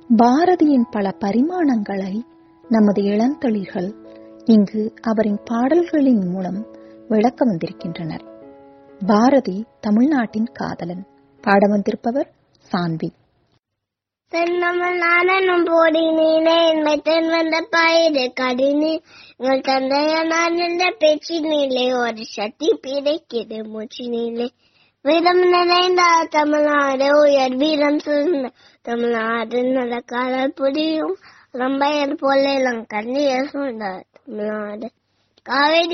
பாரதியின் பல பரிமாணங்களை நமது இளந்தளிர்கள் இங்கு அவரின் பாடல்களின் மூலம் விளக்க வந்திருக்கின்றனர் பாரதி தமிழ்நாட்டின் காதலன் பாட வந்திருப்பவர் சான்வி தென்னமலானும் போடினீனே என்மை தென் வந்த பயிறு கடினே உங்கள் தந்தைய நான் என்ற பேச்சினிலே ஒரு சக்தி பிடைக்கிறது மூச்சினிலே வீரம் நிறைந்த தமிழ்நாடு உயர் வீரம் சிறந்த தமிழ்நாடு நல்ல காதல் புரியும் ரம்பையர் போல இளங்கண்ணியர் சொன்ன தமிழ்நாடு காவேரி